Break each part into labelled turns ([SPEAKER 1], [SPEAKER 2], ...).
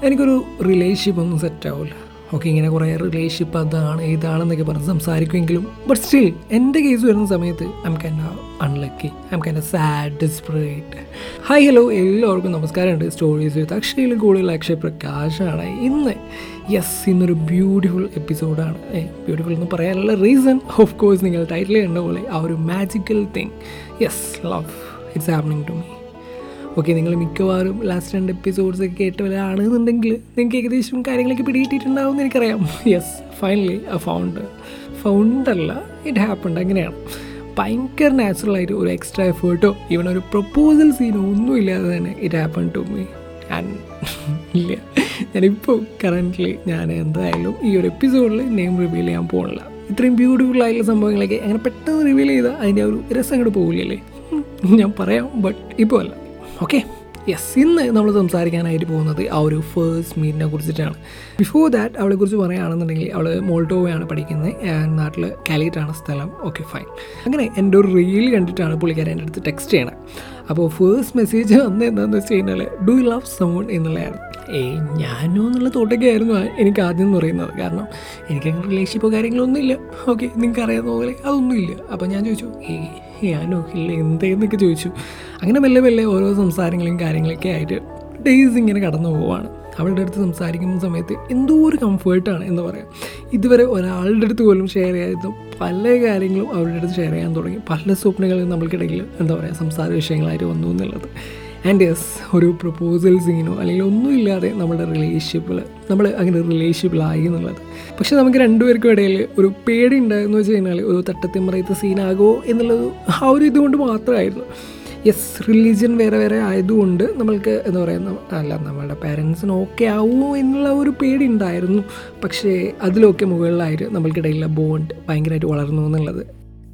[SPEAKER 1] എനിക്കൊരു റിലേഷൻഷിപ്പ് ഒന്നും സെറ്റ് ആവില്ല ഓക്കെ ഇങ്ങനെ കുറേ റിലേഷൻഷിപ്പ് അതാണ് ഇതാണെന്നൊക്കെ പറഞ്ഞ് സംസാരിക്കുമെങ്കിലും ബട്ട് സ്റ്റിൽ എൻ്റെ കേസ് വരുന്ന സമയത്ത് I'm kind unlucky I'm kind sad desperate hi hello എല്ലാവർക്കും നമസ്കാരമുണ്ട് സ്റ്റോറീസ് വിത്ത് അക്ഷയിൽ കൂടുതൽ അക്ഷയ് പ്രകാശാണ് ഇന്ന് യെസ് ഇന്നൊരു ബ്യൂട്ടിഫുൾ എപ്പിസോഡാണ് ഏ ബ്യൂട്ടിഫുൾ എന്ന് പറയാനുള്ള റീസൺ ഓഫ് കോഴ്സ് നിങ്ങൾ ടൈറ്റിൽ കണ്ട പോലെ ആ ഒരു magical thing yes love it's happening to me okay നിങ്ങൾ മിക്കവാറും ലാസ്റ്റ് രണ്ട് എപ്പിസോഡ്സ് ഒക്കെ കേട്ടവരാണെന്നുണ്ടെങ്കിൽ നിങ്ങൾക്ക് ഏകദേശം കാര്യങ്ങളൊക്കെ പിടികിട്ടിട്ടുണ്ടാവും എന്ന് എനിക്കറിയാം യെസ് ഫൈനലി ആ ഫൗണ്ട് ഫൗണ്ടല്ല ഇറ്റ് ഹാപ്പണ്ട് അങ്ങനെയാണ് ഭയങ്കര നാച്ചുറലായിട്ട് ഒരു എക്സ്ട്രാ എഫേർട്ടോ ഈവൻ ഒരു പ്രപ്പോസൽ സീനോ ഒന്നും ഇല്ലാതെ തന്നെ ഇറ്റ് ഹാപ്പൺ ടു മീ ഞാൻ ഇല്ല ഞാനിപ്പോൾ കറൻ്റ്ലി ഞാൻ എന്തായാലും ഈ ഒരു എപ്പിസോഡിൽ നെയിം റിവീൽ ചെയ്യാൻ പോകുന്നില്ല ഇത്രയും ബ്യൂട്ടിഫുൾ ആയിട്ടുള്ള സംഭവങ്ങളൊക്കെ അങ്ങനെ പെട്ടെന്ന് റിവീൽ ചെയ്താൽ അതിൻ്റെ ആ ഒരു രസം അങ്ങോട്ട് പോകില്ലല്ലേ ഞാൻ പറയാം ബട്ട് ഇപ്പോൾ അല്ല ഓക്കെ യെസ് ഇന്ന് നമ്മൾ സംസാരിക്കാനായിട്ട് പോകുന്നത് ആ ഒരു ഫേസ്റ്റ് മീറ്റിനെ കുറിച്ചിട്ടാണ് ബിഫോർ ദാറ്റ് അവളെ കുറിച്ച് പറയുകയാണെന്നുണ്ടെങ്കിൽ അവൾ മോൾട്ടോവയാണ് പഠിക്കുന്നത് നാട്ടിൽ കാലിക്കറ്റാണ് സ്ഥലം ഓക്കെ ഫൈൻ അങ്ങനെ എൻ്റെ ഒരു റീൽ കണ്ടിട്ടാണ് പുള്ളിക്കാരൻ എൻ്റെ അടുത്ത് ടെക്സ്റ്റ് ചെയ്യണത് അപ്പോൾ ഫേസ്റ്റ് മെസ്സേജ് വന്നത് എന്താണെന്ന് വെച്ച് കഴിഞ്ഞാൽ ഡു യു ലവ് സമൺ എന്നുള്ളതാണ് ഏയ് ഞാനോ എന്നുള്ള തോട്ടൊക്കെ ആയിരുന്നു എനിക്ക് ആദ്യം എന്ന് പറയുന്നത് കാരണം എനിക്കങ്ങനെ റിലേഷൻഷിപ്പോ കാര്യങ്ങളൊന്നും ഇല്ല ഓക്കെ നിങ്ങൾക്ക് അറിയാവുന്ന പോലെ അതൊന്നും ഇല്ല അപ്പോൾ ഞാൻ ചോദിച്ചു ഏയ് ഞാനോ ഇല്ല എന്തേന്നൊക്കെ ചോദിച്ചു അങ്ങനെ മെല്ലെ മെല്ലെ ഓരോ സംസാരങ്ങളും കാര്യങ്ങളൊക്കെ ആയിട്ട് ഡേയ്സ് ഇങ്ങനെ കടന്നു പോവാണ് അവളുടെ അടുത്ത് സംസാരിക്കുന്ന സമയത്ത് എന്തോ ഒരു കംഫേർട്ടാണ് എന്ന് പറയാം ഇതുവരെ ഒരാളുടെ അടുത്ത് പോലും ഷെയർ ചെയ്യാത്ത പല കാര്യങ്ങളും അവരുടെ അടുത്ത് ഷെയർ ചെയ്യാൻ തുടങ്ങി പല സ്വപ്നങ്ങളും നമ്മൾക്കിടയിൽ എന്താ പറയുക സംസാര വിഷയങ്ങളായിട്ട് വന്നു എന്നുള്ളത് ആൻഡ് യെസ് ഒരു പ്രപ്പോസൽ സീനോ അല്ലെങ്കിൽ ഒന്നുമില്ലാതെ നമ്മുടെ റിലേഷൻഷിപ്പിൽ നമ്മൾ അങ്ങനെ റിലേഷൻഷിപ്പിലായി എന്നുള്ളത് പക്ഷെ നമുക്ക് രണ്ടുപേർക്കും ഇടയിൽ ഒരു പേടി ഉണ്ടായെന്ന് വെച്ച് കഴിഞ്ഞാൽ ഒരു തട്ടത്തിമറയത്ത് സീനാകോ എന്നുള്ളത് ആ ഒരു ഇതുകൊണ്ട് മാത്രമായിരുന്നു യെസ് റിലീജിയൻ വേറെ വേറെ ആയതുകൊണ്ട് നമ്മൾക്ക് എന്താ പറയുക അല്ല നമ്മളുടെ പാരൻസിന് ഓക്കെ ആവുമോ എന്നുള്ള ഒരു പേടി ഉണ്ടായിരുന്നു പക്ഷേ അതിലൊക്കെ മുകളിലായിട്ട് നമ്മൾക്കിടയിലുള്ള ബോണ്ട് ഭയങ്കരമായിട്ട് വളർന്നു എന്നുള്ളത്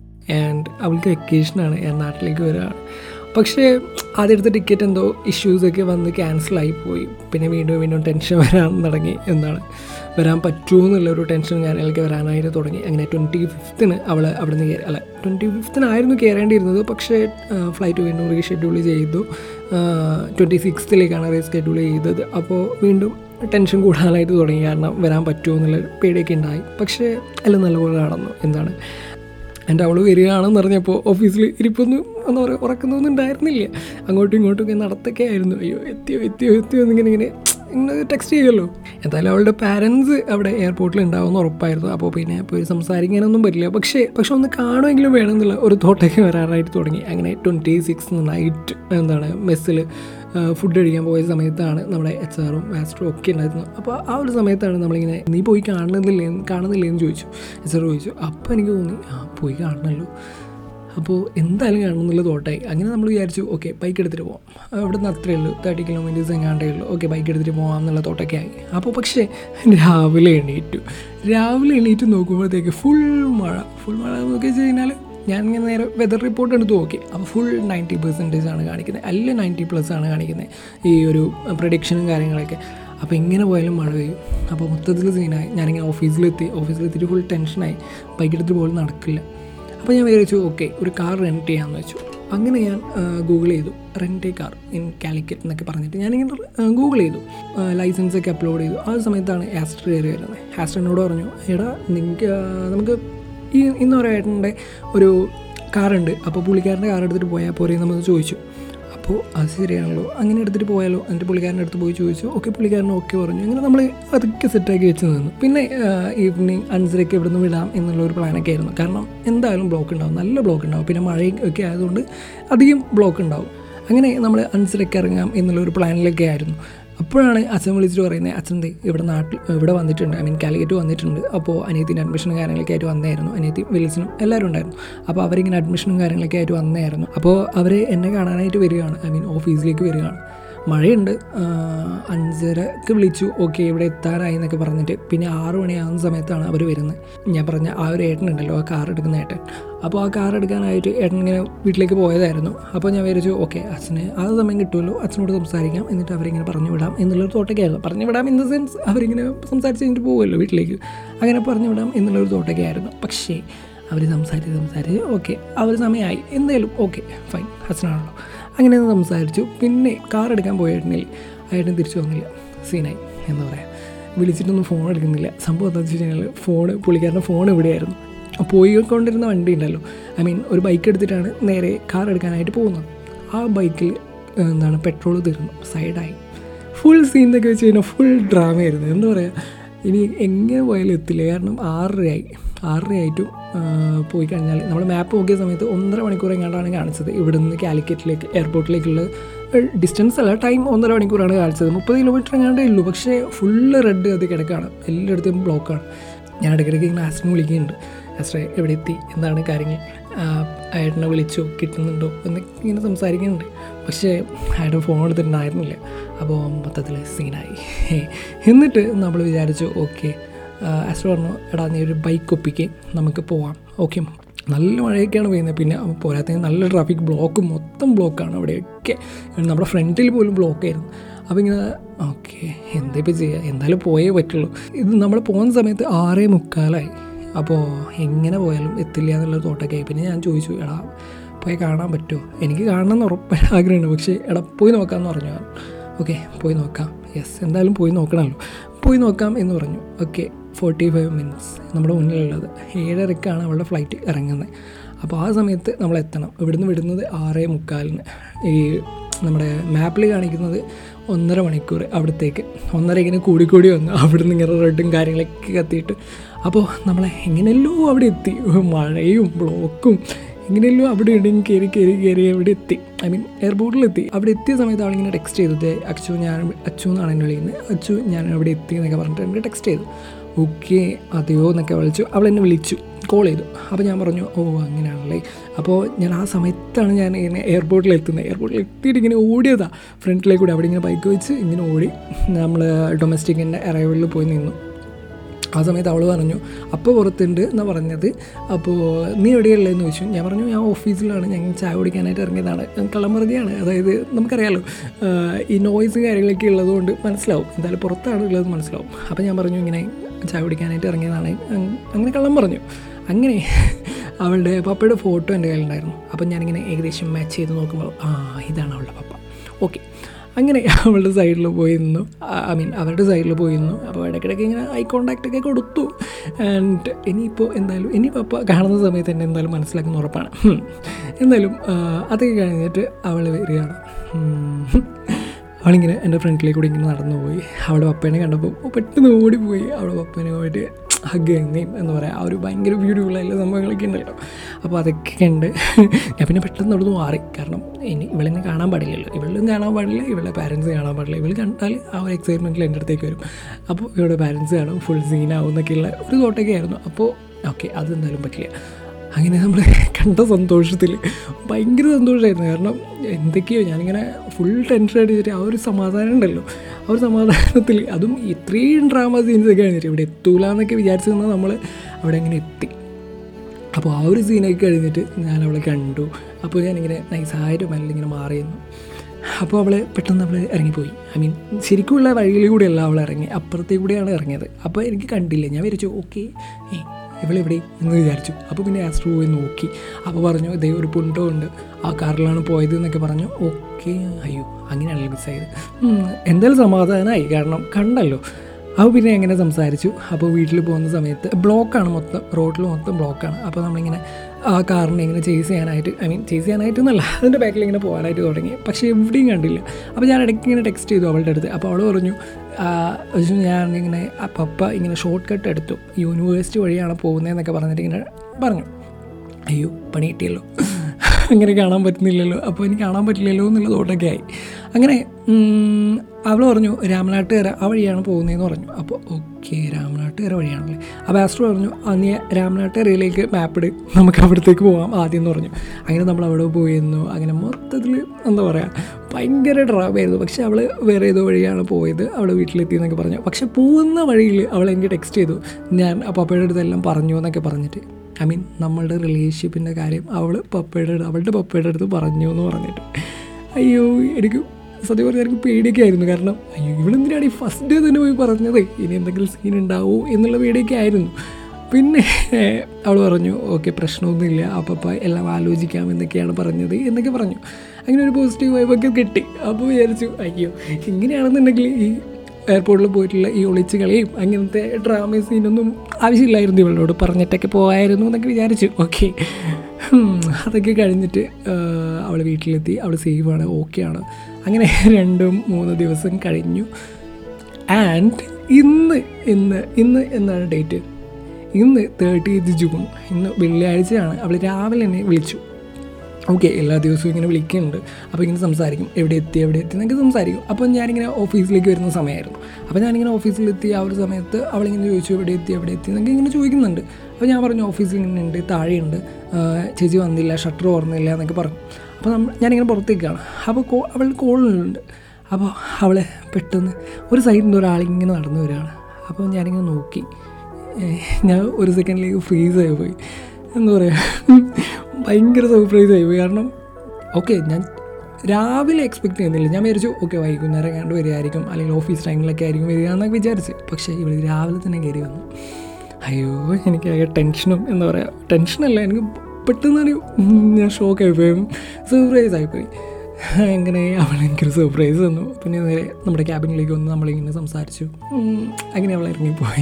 [SPEAKER 1] ആൻഡ് അവൾക്ക് വെക്കേഷനാണ് ഞാൻ നാട്ടിലേക്ക് വരികയാണ് പക്ഷേ ആദ്യത്തെ ടിക്കറ്റ് എന്തോ ഇഷ്യൂസൊക്കെ വന്ന് ക്യാൻസലായി പോയി പിന്നെ വീണ്ടും വീണ്ടും ടെൻഷൻ വരാൻ തുടങ്ങി എന്താണ് വരാൻ പറ്റുമോ എന്നുള്ളൊരു ടെൻഷൻ കാര്യങ്ങളൊക്കെ വരാനായിട്ട് തുടങ്ങി അങ്ങനെ ട്വൻറ്റി ഫിഫ്ത്തിന് അവൾ അവിടെ നിന്ന് കയറി അല്ല ട്വൻറ്റി ഫിഫ്തിനായിരുന്നു കയറേണ്ടിയിരുന്നത് പക്ഷേ ഫ്ലൈറ്റ് വീണ്ടും റീഷെഡ്യൂൾ ചെയ്തു ട്വൻറ്റി സിക്സ്ത്തിലേക്കാണ് റീസ്കെഡ്യൂൾ ചെയ്തത് അപ്പോൾ വീണ്ടും ടെൻഷൻ കൂടാനായിട്ട് തുടങ്ങി കാരണം വരാൻ പറ്റുമോ എന്നുള്ള പേടിയൊക്കെ ഉണ്ടായി പക്ഷേ എല്ലാം നല്ലപോലെ നടന്നു എന്താണ് എൻ്റെ അവൾ വരികയാണെന്ന് പറഞ്ഞപ്പോൾ ഓഫീസിൽ ഇരിപ്പൊന്നും എന്താ പറയുക ഉറക്കുന്നൊന്നും ഉണ്ടായിരുന്നില്ല അങ്ങോട്ടും ഇങ്ങോട്ടും ഒക്കെ നടത്തൊക്കെ ആയിരുന്നു അയ്യോ എത്തിയോ എത്തിയോ എത്തിയോ എന്നിങ്ങനെ ഇങ്ങനെ ഇങ്ങനെ ടെക്സ്റ്റ് ചെയ്യുമല്ലോ എന്തായാലും അവളുടെ പാരൻസ് അവിടെ എയർപോർട്ടിൽ ഉണ്ടാവുമെന്ന് ഉറപ്പായിരുന്നു അപ്പോൾ പിന്നെ പോയി സംസാരിക്കാനൊന്നും പറ്റില്ല പക്ഷേ പക്ഷെ ഒന്ന് കാണുമെങ്കിലും വേണമെന്നുള്ള ഒരു തോട്ടൊക്കെ വരാനായിട്ട് തുടങ്ങി അങ്ങനെ ട്വൻറ്റി സിക്സ് നൈറ്റ് എന്താണ് മെസ്സിൽ ഫുഡ് കഴിക്കാൻ പോയ സമയത്താണ് നമ്മുടെ എച്ച് ആറും മാസ്റ്ററും ഒക്കെ ഉണ്ടായിരുന്നു അപ്പോൾ ആ ഒരു സമയത്താണ് നമ്മളിങ്ങനെ നീ പോയി കാണുന്നില്ലേ കാണുന്നില്ലേ എന്ന് ചോദിച്ചു എച്ച് ആർ ചോദിച്ചു അപ്പോൾ എനിക്ക് തോന്നി ആ പോയി കാണണമല്ലോ അപ്പോൾ എന്തായാലും കാണണം എന്നുള്ള തോട്ടായി അങ്ങനെ നമ്മൾ വിചാരിച്ചു ഓക്കെ ബൈക്ക് എടുത്തിട്ട് പോകാം അവിടെ നിന്ന് അത്രയേ ഉള്ളൂ തേർട്ടി കിലോമീറ്റേഴ്സ് എങ്ങാണ്ടേ ഉള്ളൂ ഓക്കെ ബൈക്ക് എടുത്തിട്ട് പോകാം എന്നുള്ള തോട്ടൊക്കെ ആയി അപ്പോൾ പക്ഷേ രാവിലെ എണീറ്റു രാവിലെ എണീറ്റ് നോക്കുമ്പോഴത്തേക്ക് ഫുൾ മഴ ഫുൾ മഴ നോക്കി വെച്ച് കഴിഞ്ഞാൽ ഞാനിങ്ങനെ നേരെ വെതർ റിപ്പോർട്ട് എടുത്ത് നോക്കി അപ്പോൾ ഫുൾ നയൻറ്റി പെർസെൻറ്റേജ് ആണ് കാണിക്കുന്നത് അല്ല നയൻറ്റി പ്ലസ് ആണ് കാണിക്കുന്നത് ഈ ഒരു പ്രഡിക്ഷനും കാര്യങ്ങളൊക്കെ അപ്പോൾ എങ്ങനെ പോയാലും മഴ പെയ്യും അപ്പോൾ മൊത്തത്തിൽ സീനായി ഞാനിങ്ങനെ ഓഫീസിലെത്തി ഓഫീസിലെത്തിയിട്ട് ഫുൾ ടെൻഷനായി ബൈക്ക് എടുത്തിട്ട് പോലും നടക്കില്ല അപ്പോൾ ഞാൻ വിചാരിച്ചു ഓക്കെ ഒരു കാർ റെൻറ്റ് ചെയ്യാമെന്ന് വെച്ചു അങ്ങനെ ഞാൻ ഗൂഗിൾ ചെയ്തു റെൻറ്റ് കാർ ഇൻ കാലിക്കറ്റ് എന്നൊക്കെ പറഞ്ഞിട്ട് ഞാനിങ്ങനെ ഗൂഗിൾ ചെയ്തു ലൈസൻസ് ഒക്കെ അപ്ലോഡ് ചെയ്തു ആ സമയത്താണ് ആസ്റ്റർ കയറി വരുന്നത് ആസ്റ്റർ എന്നോട് പറഞ്ഞു എടാ നിങ്ങൾക്ക് നമുക്ക് ഈ ഇന്ന് ഒരേട്ടൻ്റെ ഒരു കാറുണ്ട് അപ്പോൾ പുള്ളിക്കാരൻ്റെ കാർ എടുത്തിട്ട് പോയാൽ പോരെ നമ്മൾ ചോദിച്ചു അപ്പോൾ അത് ശരിയാണല്ലോ അങ്ങനെ എടുത്തിട്ട് പോയാലോ എന്നിട്ട് പുള്ളിക്കാരൻ്റെ അടുത്ത് പോയി ചോദിച്ചു ഓക്കെ പുള്ളിക്കാരൻ ഓക്കെ പറഞ്ഞു അങ്ങനെ നമ്മൾ അതൊക്കെ സെറ്റാക്കി വെച്ച് നിന്നു പിന്നെ ഈവനിങ് അഞ്ചരയ്ക്ക് ഇവിടെ നിന്ന് വിടാം എന്നുള്ള ഒരു പ്ലാനൊക്കെ ആയിരുന്നു കാരണം എന്തായാലും ബ്ലോക്ക് ഉണ്ടാവും നല്ല ബ്ലോക്ക് ഉണ്ടാവും പിന്നെ മഴയും ഒക്കെ ആയതുകൊണ്ട് അധികം ബ്ലോക്ക് ഉണ്ടാവും അങ്ങനെ നമ്മൾ അഞ്ചരയ്ക്ക് ഇറങ്ങാം എന്നുള്ള ഒരു പ്ലാനിലൊക്കെ ആയിരുന്നു അപ്പോഴാണ് അച്ഛൻ വിളിച്ചിട്ട് പറയുന്നത് അച്ഛൻ ദേ ഇവിടെ നാട്ടിൽ ഇവിടെ വന്നിട്ടുണ്ട് ഐ മീൻ കാലിക്കറ്റ് വന്നിട്ടുണ്ട് അപ്പോൾ അനിയത്തിൻ്റെ അഡ്മിഷനും കാര്യങ്ങളൊക്കെ ആയിട്ട് വന്നായിരുന്നു അനിയത്തി വിളിച്ചിനും എല്ലാവരും ഉണ്ടായിരുന്നു അപ്പോൾ അവരിങ്ങനെ അഡ്മിഷനും കാര്യങ്ങളൊക്കെ ആയിട്ട് വന്നായിരുന്നു അപ്പോൾ അവർ എന്നെ കാണാനായിട്ട് വരികയാണ് ഐ മീൻ ഓഫീസിലേക്ക് വരികയാണ് മഴയുണ്ട് അഞ്ചരക്ക് വിളിച്ചു ഓക്കെ ഇവിടെ എത്താറായി എന്നൊക്കെ പറഞ്ഞിട്ട് പിന്നെ ആറ് മണിയാകുന്ന സമയത്താണ് അവർ വരുന്നത് ഞാൻ പറഞ്ഞ ആ ഒരു ഏട്ടനുണ്ടല്ലോ ആ കാർ എടുക്കുന്ന ഏട്ടൻ അപ്പോൾ ആ കാർ എടുക്കാനായിട്ട് ഏട്ടൻ ഇങ്ങനെ വീട്ടിലേക്ക് പോയതായിരുന്നു അപ്പോൾ ഞാൻ വിചാരിച്ചു ഓക്കെ അച്ഛന് ആ സമയം കിട്ടുമല്ലോ അച്ഛനോട് സംസാരിക്കാം എന്നിട്ട് അവരിങ്ങനെ പറഞ്ഞു വിടാം എന്നുള്ളൊരു തോട്ടൊക്കെയായിരുന്നു പറഞ്ഞു വിടാം ഇൻ ദ സെൻസ് അവരിങ്ങനെ സംസാരിച്ച് കഴിഞ്ഞിട്ട് പോകുമല്ലോ വീട്ടിലേക്ക് അങ്ങനെ പറഞ്ഞു വിടാം എന്നുള്ളൊരു തോട്ടൊക്കെയായിരുന്നു പക്ഷേ അവർ സംസാരിച്ച് സംസാരിച്ച് ഓക്കെ ആ ഒരു സമയമായി എന്തായാലും ഓക്കെ ഫൈൻ അച്ഛനാണല്ലോ അങ്ങനെ ഒന്ന് സംസാരിച്ചു പിന്നെ കാർ എടുക്കാൻ പോയ ഏട്ടനിൽ ആ ഏട്ടൻ തിരിച്ചു വന്നില്ല സീനായി എന്താ പറയുക വിളിച്ചിട്ടൊന്നും ഫോൺ എടുക്കുന്നില്ല സംഭവം എന്താണെന്ന് വെച്ച് കഴിഞ്ഞാൽ ഫോൺ പുള്ളിക്കാരൻ്റെ ഫോൺ എവിടെയായിരുന്നു പോയിക്കൊണ്ടിരുന്ന വണ്ടി ഉണ്ടല്ലോ ഐ മീൻ ഒരു ബൈക്ക് എടുത്തിട്ടാണ് നേരെ കാർ എടുക്കാനായിട്ട് പോകുന്നത് ആ ബൈക്കിൽ എന്താണ് പെട്രോൾ തീർന്നു സൈഡായി ഫുൾ സീൻ എന്നൊക്കെ വെച്ച് കഴിഞ്ഞാൽ ഫുൾ ഡ്രാമയായിരുന്നു എന്താ പറയുക ഇനി എങ്ങനെ പോയാലും എത്തില്ല കാരണം ആറരയായി ആറരയായിട്ടും ആ, പോയി കഴിഞ്ഞാൽ നമ്മൾ മാപ്പ് നോക്കിയ സമയത്ത് ഒന്നര മണിക്കൂർ എങ്ങാണ്ടാണ് കാണിച്ചത് ഇവിടുന്ന് കാലിക്കറ്റിലേക്ക് എയർപോർട്ടിലേക്കുള്ള ഡിസ്റ്റൻസ് അല്ല ടൈം ഒന്നര മണിക്കൂറാണ് കാണിച്ചത് മുപ്പത് കിലോമീറ്റർ എങ്ങാണ്ടേ ഉള്ളൂ പക്ഷേ ഫുള്ള് റെഡ് അത് കിടക്കാണ് എല്ലായിടത്തും ബ്ലോക്കാണ് ഞാൻ ഇടയ്ക്കിടയ്ക്ക് ഇങ്ങനെ ആസ്റ്റിന് വിളിക്കുന്നുണ്ട് ആസ്ട്രേ എവിടെ എത്തി എന്താണ് കാര്യങ്ങൾ ആ, അയാളിനെ വിളിച്ചോ കിട്ടുന്നുണ്ടോ എന്നൊക്കെ ഇങ്ങനെ സംസാരിക്കുന്നുണ്ട് പക്ഷേ അയാളുടെ ഫോൺ എടുത്തിട്ടുണ്ടായിരുന്നില്ല അപ്പോൾ മൊത്തത്തിൽ സീനായി എന്നിട്ട് നമ്മൾ വിചാരിച്ചു ഓക്കെ ആസ്ട്രോ പറഞ്ഞു എടാ നീ ഒരു ബൈക്ക് ഒപ്പിക്ക് നമുക്ക് പോവാം ഓക്കെ നല്ല മഴയൊക്കെയാണ് പെയ്യുന്നത് പിന്നെ പോരാത്തതിന് നല്ല ട്രാഫിക് ബ്ലോക്ക് മൊത്തം ബ്ലോക്കാണ് അവിടെയൊക്കെ നമ്മുടെ ഫ്രണ്ടിൽ പോലും ബ്ലോക്കായിരുന്നു അപ്പോൾ ഇങ്ങനെ ഓക്കെ എന്താ ഇപ്പോൾ ചെയ്യുക എന്തായാലും പോയേ പറ്റുള്ളൂ ഇത് നമ്മൾ പോകുന്ന സമയത്ത് ആറേ മുക്കാലായി അപ്പോൾ എങ്ങനെ പോയാലും എത്തില്ല എന്നുള്ള തോട്ടൊക്കെ ആയി പിന്നെ ഞാൻ ചോദിച്ചു എടാ പോയി കാണാൻ പറ്റുമോ എനിക്ക് കാണണം എന്ന് ഉറപ്പ് ആഗ്രഹമുണ്ട് പക്ഷേ എടാ പോയി നോക്കാമെന്ന് പറഞ്ഞു ഞാൻ ഓക്കെ പോയി നോക്കാം യെസ് എന്തായാലും പോയി നോക്കണമല്ലോ പോയി നോക്കാം എന്ന് പറഞ്ഞു ഓക്കെ ഫോർട്ടി ഫൈവ് മിനിറ്റ്സ് നമ്മുടെ മുന്നിലുള്ളത് ഏഴരക്കാണ് അവളുടെ ഫ്ലൈറ്റ് ഇറങ്ങുന്നത് അപ്പോൾ ആ സമയത്ത് നമ്മൾ എത്തണം ഇവിടുന്ന് വിടുന്നത് ആറേ മുക്കാലിന് ഈ നമ്മുടെ മാപ്പിൽ കാണിക്കുന്നത് ഒന്നര മണിക്കൂർ അവിടത്തേക്ക് ഒന്നര ഇങ്ങനെ കൂടിക്കൂടി വന്നു അവിടുന്ന് ഇങ്ങനെ റെഡും കാര്യങ്ങളൊക്കെ കത്തിയിട്ട് അപ്പോൾ നമ്മളെ എങ്ങനെയല്ലോ അവിടെ എത്തി മഴയും ബ്ലോക്കും എങ്ങനെയല്ലോ അവിടെ ഇടയും കയറി കയറി കയറി അവിടെ എത്തി ഐ മീൻ എയർപോർട്ടിലെത്തി അവിടെ എത്തിയ സമയത്ത് അവളിങ്ങനെ ടെക്സ്റ്റ് ചെയ്തത് അച്ചു ഞാൻ അച്ചു എന്നാണ് എന്നെ വിളിക്കുന്നത് അച്ചു ഞാൻ അവിടെ എത്തി എന്നൊക്കെ പറഞ്ഞിട്ട് എനിക്ക് ടെക്സ്റ്റ് ചെയ്തു ഓക്കെ അതെയോ എന്നൊക്കെ വിളിച്ചു അവൾ എന്നെ വിളിച്ചു കോൾ ചെയ്തു അപ്പോൾ ഞാൻ പറഞ്ഞു ഓ അങ്ങനെയാണല്ലേ അപ്പോൾ ഞാൻ ആ സമയത്താണ് ഞാൻ ഇങ്ങനെ എയർപോർട്ടിൽ എത്തുന്നത് എയർപോർട്ടിൽ എത്തിയിട്ട് ഇങ്ങനെ ഓടിയതാണ് ഫ്രണ്ടിലേക്ക് കൂടി അവിടെ ഇങ്ങനെ ബൈക്ക് വെച്ച് ഇങ്ങനെ ഓടി നമ്മൾ ഡൊമസ്റ്റിക്കിൻ്റെ അറൈവലിൽ പോയി നിന്നു ആ സമയത്ത് അവൾ പറഞ്ഞു അപ്പോൾ പുറത്തുണ്ട് എന്നാ പറഞ്ഞത് അപ്പോൾ നീ എവിടെയുള്ളതെന്ന് ചോദിച്ചു ഞാൻ പറഞ്ഞു ഞാൻ ഓഫീസിലാണ് ഞങ്ങൾ ചായ കുടിക്കാനായിട്ട് ഇറങ്ങിയതാണ് കള്ളമറുതിയാണ് അതായത് നമുക്കറിയാലോ ആഹ് ഈ നോയ്സ് കാര്യങ്ങളൊക്കെ ഉള്ളതുകൊണ്ട് മനസ്സിലാവും എന്തായാലും പുറത്താണ് ഉള്ളത് മനസ്സിലാവും അപ്പോൾ ഞാൻ പറഞ്ഞു ഇങ്ങനെ ചായ കുടിക്കാനായിട്ട് ഇറങ്ങിയതാണ് അങ് അങ്ങനെ കള്ളം പറഞ്ഞു അങ്ങനെ അവളുടെ പപ്പയുടെ ഫോട്ടോ എൻ്റെ കയ്യിലുണ്ടായിരുന്നു അപ്പം ഞാനിങ്ങനെ ഏകദേശം മാച്ച് ചെയ്ത് നോക്കുമ്പോൾ ആ ഇതാണ് അവളുടെ പപ്പ ഓക്കെ അങ്ങനെ അവളുടെ സൈഡിൽ പോയി നിന്നു ഐ മീൻ അവരുടെ സൈഡിൽ പോയി നിന്നു അപ്പോൾ ഇടയ്ക്കിടയ്ക്ക് ഇങ്ങനെ ഐ കോണ്ടാക്റ്റ് ഒക്കെ കൊടുത്തു ആൻഡ് ഇനിയിപ്പോൾ എന്തായാലും ഇനി പപ്പ കാണുന്ന സമയത്ത് എന്നെ എന്തായാലും മനസ്സിലാക്കുന്ന ഉറപ്പാണ് ഹും. എന്തായാലും ആ, അതൊക്കെ കഴിഞ്ഞിട്ട് അവൾ വരികയാണ് ഉം. അവളിങ്ങനെ എൻ്റെ ഫ്രണ്ടിലേക്ക് കൂടി ഇങ്ങനെ നടന്നു പോയി അവളുടെ പപ്പേനെ കണ്ടപ്പോൾ പെട്ടെന്ന് ഓടിപ്പോയി അവളുടെ പപ്പേനെ പോയിട്ട് ഹഗ് ചെയ്യുന്നേയും എന്ന് പറയാം ആ ഒരു ഭയങ്കര ബ്യൂട്ടിഫുൾ ആയിട്ടുള്ള സംഭവങ്ങളൊക്കെ ഉണ്ടല്ലോ അപ്പോൾ അതൊക്കെ ഉണ്ട് ഞാൻ പിന്നെ പെട്ടെന്ന് അവിടുന്ന് മാറി കാരണം ഇനി ഇവളെന്നെ കാണാൻ പാടില്ലല്ലോ ഇവളും കാണാൻ പാടില്ല ഇവളുടെ പാരൻസ് കാണാൻ പാടില്ല ഇവൾ കണ്ടാൽ ആ ഒരു എക്സൈറ്റ്മെൻറ്റിൽ എൻ്റെ അടുത്തേക്ക് വരും അപ്പോൾ ഇവളുടെ പാരൻസ് കാണും ഫുൾ സീനാവും എന്നൊക്കെയുള്ള ഒരു തോട്ടൊക്കെ ആയിരുന്നു അപ്പോൾ ഓക്കെ അതെന്തായാലും പറ്റില്ല അങ്ങനെ നമ്മൾ കണ്ട സന്തോഷത്തിൽ ഭയങ്കര സന്തോഷമായിരുന്നു കാരണം എന്തൊക്കെയോ ഞാനിങ്ങനെ ഫുൾ ടെൻഷൻ അടിച്ചിട്ട് ആ ഒരു സമാധാനം ഉണ്ടല്ലോ ആ ഒരു സമാധാനത്തിൽ അതും ഇത്രയും ഡ്രാമ സീൻസ് ഒക്കെ കഴിഞ്ഞിട്ട് ഇവിടെ എത്തൂല എന്നൊക്കെ വിചാരിച്ചു നിന്നാൽ നമ്മൾ അവിടെ ഇങ്ങനെ എത്തി അപ്പോൾ ആ ഒരു സീനൊക്കെ കഴിഞ്ഞിട്ട് ഞാൻ അവളെ കണ്ടു അപ്പോൾ ഞാനിങ്ങനെ നൈസായിട്ട് മെല്ലെ ഇങ്ങനെ മാറിയിരുന്നു അപ്പോൾ അവൾ പെട്ടെന്ന് അവൾ ഇറങ്ങിപ്പോയി ഐ മീൻ ശരിക്കുള്ള വഴിയിൽ കൂടെയല്ല അവൾ ഇറങ്ങി അപ്പുറത്തേക്ക് കൂടെയാണ് ഇറങ്ങിയത് അപ്പോൾ എനിക്ക് കണ്ടില്ല ഞാൻ വിചാരിച്ചു ഓക്കെ ഏ ഇവളെവിടെ എന്ന് വിചാരിച്ചു അപ്പോൾ പിന്നെ ആസ്ട്രോ പോയി നോക്കി അപ്പോൾ പറഞ്ഞു ഇതേ ഒരു പുണ്ടോ ഉണ്ട് ആ കാറിലാണ് പോയത് എന്നൊക്കെ പറഞ്ഞു ഓക്കെ അയ്യോ അങ്ങനെയാണല്ലോ മിസ്സായത് ഉം, എന്തായാലും സമാധാനമായി കാരണം കണ്ടല്ലോ അപ്പോൾ പിന്നെ എങ്ങനെ സംസാരിച്ചു അപ്പോൾ വീട്ടിൽ പോകുന്ന സമയത്ത് ബ്ലോക്കാണ് മൊത്തം റോഡിൽ മൊത്തം ബ്ലോക്കാണ് അപ്പോൾ നമ്മളിങ്ങനെ ആ കാറിനെ ഇങ്ങനെ ചേസ് ചെയ്യാനായിട്ട് ഐ മീൻ ചേസ് ചെയ്യാനായിട്ട് എന്നല്ല അതിൻ്റെ ബാക്കിൽ ഇങ്ങനെ പോകാനായിട്ട് തുടങ്ങി പക്ഷേ എവിടെയും കണ്ടില്ല അപ്പോൾ ഞാൻ ഇടയ്ക്ക് ഇങ്ങനെ ടെക്സ്റ്റ് ചെയ്തു അവളുടെ അടുത്ത് അപ്പോൾ അവൾ പറഞ്ഞു ആ, പക്ഷേ ഞാൻ ഇങ്ങനെ ആ പപ്പ ഇങ്ങനെ ഷോർട്ട് കട്ട് എടുത്തു യൂണിവേഴ്സിറ്റി വഴിയാണ് പോകുന്നതെന്നൊക്കെ പറഞ്ഞിട്ട് ഇങ്ങനെ പറഞ്ഞു അയ്യോ പണി കിട്ടിയല്ലോ അങ്ങനെ കാണാൻ പറ്റുന്നില്ലല്ലോ അപ്പോൾ എനിക്ക് കാണാൻ പറ്റില്ലല്ലോ എന്നുള്ള തോട്ടൊക്കെ ആയി അങ്ങനെ അവൾ പറഞ്ഞു രാമനാട്ടുകര ആ വഴിയാണ് പോകുന്നതെന്ന് പറഞ്ഞു അപ്പോൾ ഓക്കെ രാമനാട്ടുകര വഴിയാണല്ലേ അപ്പോൾ ആസ്റ്റർ പറഞ്ഞു ആ നീ രാമനാട്ടുകരയിലേക്ക് മാപ്പ് ഇട് നമുക്ക് അവിടത്തേക്ക് പോകാം ആദ്യം എന്ന് പറഞ്ഞു അങ്ങനെ നമ്മൾ അവിടെ പോയിരുന്നു അങ്ങനെ മൊത്തത്തിൽ എന്താ പറയുക ഭയങ്കര ഡ്രാമായിരുന്നു പക്ഷേ അവൾ വേറെ ഏതോ വഴിയാണ് പോയത് അവൾ വീട്ടിലെത്തി എന്നൊക്കെ പറഞ്ഞു പക്ഷെ പോകുന്ന വഴിയിൽ അവൾ എനിക്ക് ടെക്സ്റ്റ് ചെയ്തു ഞാൻ ആ പപ്പയുടെ അടുത്തെല്ലാം പറഞ്ഞു എന്നൊക്കെ പറഞ്ഞിട്ട് ഐ മീൻ നമ്മളുടെ റിലേഷൻഷിപ്പിൻ്റെ കാര്യം അവൾ പപ്പയുടെ അടുത്ത് അവളുടെ പപ്പയുടെ അടുത്ത് പറഞ്ഞു എന്ന് പറഞ്ഞിട്ട് അയ്യോ എനിക്ക് സത്യം പറഞ്ഞാൽ എനിക്ക് പേടിയൊക്കെ ആയിരുന്നു കാരണം അയ്യോ ഇവളെന്തിനാണ് ഈ ഫസ്റ്റ് ഡേ തന്നെ പോയി പറഞ്ഞത് ഇനി എന്തെങ്കിലും സീൻ ഉണ്ടാവുമോ എന്നുള്ള പേടിയൊക്കെ ആയിരുന്നു പിന്നെ അവൾ പറഞ്ഞു ഓക്കെ പ്രശ്നമൊന്നുമില്ല അപ്പപ്പ എല്ലാം ആലോചിക്കാം എന്നൊക്കെയാണ് പറഞ്ഞത് എന്നൊക്കെ പറഞ്ഞു അങ്ങനെ ഒരു പോസിറ്റീവ് വൈബൊക്കെ കിട്ടി അപ്പോൾ വിചാരിച്ചു അയ്യോ ഇങ്ങനെയാണെന്നുണ്ടെങ്കിൽ ഈ എയർപോർട്ടിൽ പോയിട്ടുള്ള ഈ ഒളിച്ച് കളിയും അങ്ങനത്തെ ഡ്രാമ സീനൊന്നും ആവശ്യമില്ലായിരുന്നു ഇവളോട് പറഞ്ഞിട്ടൊക്കെ പോകായിരുന്നു എന്നൊക്കെ വിചാരിച്ചു ഓക്കെ അതൊക്കെ കഴിഞ്ഞിട്ട് അവൾ വീട്ടിലെത്തി അവൾ സേഫാണ് ഓക്കെയാണ് അങ്ങനെ രണ്ടും മൂന്ന് ദിവസം കഴിഞ്ഞു ആൻഡ് ഇന്ന് ഇന്ന് ഇന്ന് എന്നാണ് ഡേറ്റ് ഇന്ന് തേർട്ടീത്ത് ജൂൺ ഇന്ന് വെള്ളിയാഴ്ചയാണ് അവൾ രാവിലെ എന്നെ വിളിച്ചു ഓക്കെ എല്ലാ ദിവസവും ഇങ്ങനെ വിളിക്കുന്നുണ്ട് അപ്പോൾ ഇങ്ങനെ സംസാരിക്കും എവിടെ എത്തി എവിടെ എത്തി എന്നൊക്കെ സംസാരിക്കും അപ്പോൾ ഞാനിങ്ങനെ ഓഫീസിലേക്ക് വരുന്ന സമയമായിരുന്നു അപ്പോൾ ഞാനിങ്ങനെ ഓഫീസിലെത്തി ആ ഒരു സമയത്ത് അവളിങ്ങനെ ചോദിച്ചു എവിടെ എത്തി എവിടെ എത്തി എന്നൊക്കെ ഇങ്ങനെ ചോദിക്കുന്നുണ്ട് അപ്പോൾ ഞാൻ പറഞ്ഞു ഓഫീസിൽ ഇങ്ങനെ ഉണ്ട് താഴെയുണ്ട് ആ, ചേച്ചി വന്നില്ല ഷട്ടർ തുറന്നില്ല എന്നൊക്കെ പറഞ്ഞു അപ്പോൾ നമ്മൾ ഞാനിങ്ങനെ പുറത്തേക്കാണ് അപ്പോൾ കോ അവൾ കോളുണ്ട് അപ്പോൾ അവളെ പെട്ടെന്ന് ഒരു സൈഡിൽ നിന്ന് ഒരാളിങ്ങനെ നടന്നു വരികയാണ് അപ്പോൾ ഞാനിങ്ങനെ നോക്കി ഏഹ് ഞാൻ ഒരു സെക്കൻഡിലേക്ക് ഫ്രീസ് ആയി പോയി എന്താ പറയുക ഭയങ്കര സർപ്രൈസ് ആയി പോയി കാരണം ഓക്കെ ഞാൻ രാവിലെ എക്സ്പെക്ട് ചെയ്യുന്നില്ല ഞാൻ വിചാരിച്ചു ഓക്കെ വൈകുന്നേരം കണ്ട് വരികയായിരിക്കും അല്ലെങ്കിൽ ഓഫീസ് ടൈമിലൊക്കെ ആയിരിക്കും വരിക എന്നൊക്കെ വിചാരിച്ച് പക്ഷേ ഇവിടെ രാവിലെ തന്നെ കയറി വന്നു അയ്യോ എനിക്ക് ആകെ ടെൻഷനും എന്താ പറയുക ടെൻഷനല്ല എനിക്ക് പെട്ടെന്നൊരു ഉം, ഞാൻ ഷോക്ക് ആയിപ്പോയി സർപ്രൈസ് ആയിപ്പോയി അങ്ങനെ അവൾ എനിക്കൊരു സർപ്രൈസ് തന്നു പിന്നെ നേരെ നമ്മുടെ ക്യാബിനിലേക്ക് വന്ന് നമ്മളിങ്ങനെ സംസാരിച്ചു ഉം, അങ്ങനെ അവൾ ഇറങ്ങിപ്പോയി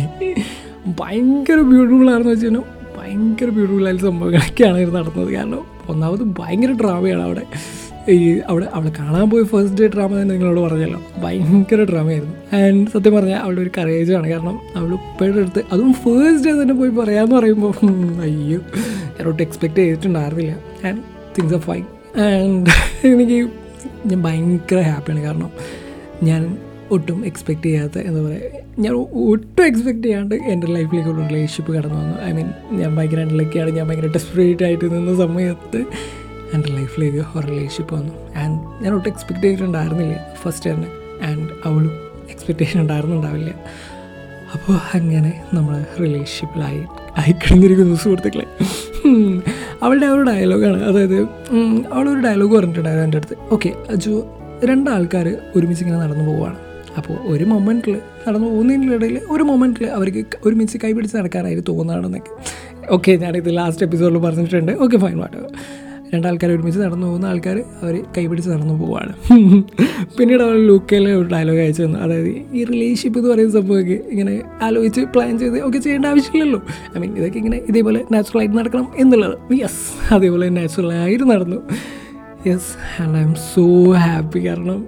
[SPEAKER 1] ഭയങ്കര ബ്യൂട്ടിഫുൾ ആണെന്ന് വെച്ച് കഴിഞ്ഞാൽ ഭയങ്കര ബ്യൂട്ടിഫുൾ ആയ സംഭവങ്ങളൊക്കെയാണ് ഇത് നടന്നത് കാരണം ഒന്നാമത് ഭയങ്കര ഡ്രാമയാണ് അവിടെ ഈ അവിടെ അവളെ കാണാൻ പോയി ഫസ്റ്റ് ഡേ ഡ്രാമ തന്നെ നിങ്ങളോട് പറഞ്ഞല്ലോ ഭയങ്കര ഡ്രാമയായിരുന്നു ആൻഡ് സത്യം പറഞ്ഞാൽ അവളുടെ ഒരു കറേജാണ് കാരണം അവൾ ഉപ്പയുടെ അടുത്ത് അതും ഫസ്റ്റ് ഡേ തന്നെ പോയി പറയാമെന്ന് പറയുമ്പോൾ ഉം, അയ്യോ ഞാനോട്ട് എക്സ്പെക്ട് ചെയ്തിട്ടുണ്ടായിരുന്നില്ല and things are fine and എനിക്ക് ഞാൻ ഭയങ്കര ഹാപ്പിയാണ് കാരണം ഞാൻ ഒട്ടും എക്സ്പെക്ട് ചെയ്യാത്ത എന്താ പറയുക ഞാൻ ഒട്ടും എക്സ്പെക്ട് ചെയ്യാണ്ട് എൻ്റെ ലൈഫിലേക്ക് ഒരു റിലേഷൻഷിപ്പ് കടന്നു വന്നു ഐ മീൻ ഞാൻ ഭയങ്കര അണ്ടിലൊക്കെയാണ് ഞാൻ ഭയങ്കര ഡെസ്പറേറ്റ് ആയിട്ട് നിന്ന സമയത്ത് എൻ്റെ ലൈഫിലേക്ക് ഒരു റിലേഷൻഷിപ്പ് വന്നു ആൻഡ് ഞാൻ ഒട്ടും എക്സ്പെക്ട് ചെയ്തിട്ടുണ്ടായിരുന്നില്ല ഫസ്റ്റ് തന്നെ ആൻഡ് അവളും എക്സ്പെക്റ്റേഷൻ ഉണ്ടായിരുന്നുണ്ടാവില്ല അപ്പോൾ അങ്ങനെ നമ്മൾ റിലേഷൻഷിപ്പിലായി ആയിക്കഴിഞ്ഞിരിക്കുന്നു സുഹൃത്തുക്കളെ ഉം. അവളുടെ ആ ഒരു ഡയലോഗാണ് അതായത് ഉം, അവളൊരു ഡയലോഗ് പറഞ്ഞിട്ടുണ്ടായിരുന്നു എൻ്റെ അടുത്ത് ഓക്കെ അജു രണ്ടാൾക്കാർ ഒരുമിച്ച് ഇങ്ങനെ നടന്നു പോവുകയാണ് അപ്പോൾ ഒരു മൊമെൻറ്റിൽ നടന്നു പോകുന്നതിൻ്റെ ഇടയിൽ ഒരു മൊമെൻറ്റിൽ അവർക്ക് ക- ഒരുമിച്ച് കൈപിടിച്ച് നടക്കാനായിട്ട് തോന്നുകയാണെന്നൊക്കെ ഓക്കെ ഞാനിത് ലാസ്റ്റ് എപ്പിസോഡിൽ പറഞ്ഞിട്ടുണ്ട് ഓക്കെ ഫൈൻ വാട്ടോ രണ്ടാൾക്കാർ ഒരുമിച്ച് നടന്നു പോകുന്ന ആൾക്കാർ അവർ കൈപിടിച്ച് നടന്നു പോവുകയാണ് പിന്നീട് അവൾ ലൂക്കയിലെ ഒരു ഡയലോഗ് അയച്ചു തന്നു അതായത് ഈ റിലേഷൻഷിപ്പ് എന്ന് പറയുന്ന സംഭവമൊക്കെ ഇങ്ങനെ ആലോചിച്ച് പ്ലാൻ ചെയ്ത് ഒക്കെ ചെയ്യേണ്ട ആവശ്യമില്ലല്ലോ ഐ മീൻ ഇതൊക്കെ ഇങ്ങനെ ഇതേപോലെ നാച്ചുറലായിട്ട് നടക്കണം എന്നുള്ളത് യെസ് അതേപോലെ നാച്ചുറലായിട്ട് നടന്നു yes and I'm so happy കാരണം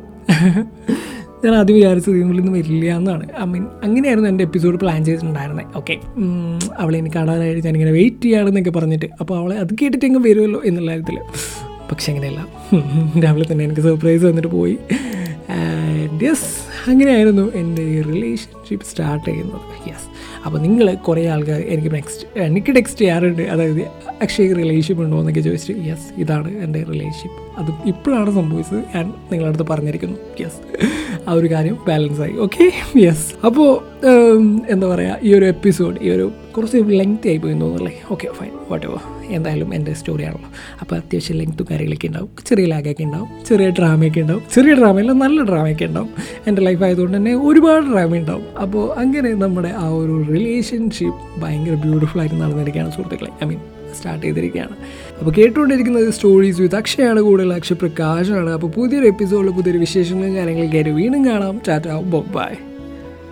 [SPEAKER 1] ഞാൻ ആദ്യം വിചാരിച്ചത് ഇതിനുള്ളിൽ നിന്ന് വരില്ല എന്നാണ് ഐ മീൻ അങ്ങനെയായിരുന്നു എൻ്റെ എപ്പിസോഡ് പ്ലാൻ ചെയ്തിട്ടുണ്ടായിരുന്നത് ഓക്കെ അവളെ എനിക്ക് കാണാനായിട്ട് ഞാനിങ്ങനെ വെയിറ്റ് ചെയ്യുകയാണെന്നൊക്കെ പറഞ്ഞിട്ട് അപ്പോൾ അവളെ അത് കേട്ടിട്ട് എങ്ങും വരുമല്ലോ എന്നുള്ള കാര്യത്തിൽ പക്ഷെ അങ്ങനെയല്ല രാവിലെ തന്നെ എനിക്ക് സർപ്രൈസ് വന്നിട്ട് പോയി ആൻഡ് യെസ് അങ്ങനെയായിരുന്നു എൻ്റെ ഈ റിലേഷൻഷിപ്പ് സ്റ്റാർട്ട് ചെയ്യുന്നത് യെസ് അപ്പോൾ നിങ്ങൾ കുറേ ആൾക്കാർ എനിക്ക് നെക്സ്റ്റ് എനിക്ക് ടെക്സ്റ്റ് ചെയ്യാറുണ്ട് അതായത് അക്ഷയ് റിലേഷൻഷിപ്പ് ഉണ്ടോ എന്നൊക്കെ ചോദിച്ചിട്ട് യെസ് ഇതാണ് എൻ്റെ റിലേഷൻഷിപ്പ് അത് ഇപ്പോഴാണ് സംഭവിച്ചത് ഞാൻ നിങ്ങളുടെ അടുത്ത് പറഞ്ഞിരിക്കുന്നു യെസ് ആ ഒരു കാര്യം ബാലൻസ് ആയി ഓക്കെ യെസ് അപ്പോൾ എന്താ പറയുക ഈ ഒരു എപ്പിസോഡ് ഈ ഒരു കുറച്ച് ലെങ്തി ആയി പോയി എന്ന് തോന്നുന്നല്ലേ ഓക്കെ ഫൈൻ വാട്ട് എവർ എന്തായാലും എൻ്റെ സ്റ്റോറിയാണല്ലോ അപ്പോൾ അത്യാവശ്യം ലെങ്ത്തും കാര്യങ്ങളൊക്കെ ഉണ്ടാവും ചെറിയ ലാഗൊക്കെ ഉണ്ടാവും ചെറിയ ഡ്രാമയൊക്കെ ഉണ്ടാവും ചെറിയ ഡ്രാമയല്ല നല്ല ഡ്രാമയൊക്കെ ഉണ്ടാവും എൻ്റെ ലൈഫ് ആയതുകൊണ്ട് തന്നെ ഒരുപാട് ഡ്രാമ ഉണ്ടാവും അപ്പോൾ അങ്ങനെ നമ്മുടെ ആ ഒരു റിലേഷൻഷിപ്പ് ഭയങ്കര ബ്യൂട്ടിഫുൾ ആയിട്ട് നടന്നിരിക്കുകയാണ് സുഹൃത്തുക്കളെ ഐ മീൻ സ്റ്റാർട്ട് ചെയ്തിരിക്കുകയാണ് അപ്പോൾ കേട്ടുകൊണ്ടിരിക്കുന്നത് സ്റ്റോറീസ് വിത്ത് അക്ഷയാണ് കൂടുതൽ അക്ഷയ് പ്രകാശാണ് അപ്പോൾ പുതിയൊരു എപ്പിസോഡിൽ പുതിയൊരു വിശേഷങ്ങളും കാര്യങ്ങളൊക്കെ ആയിട്ട് വീണ്ടും കാണാം ടാറ്റ ബൈ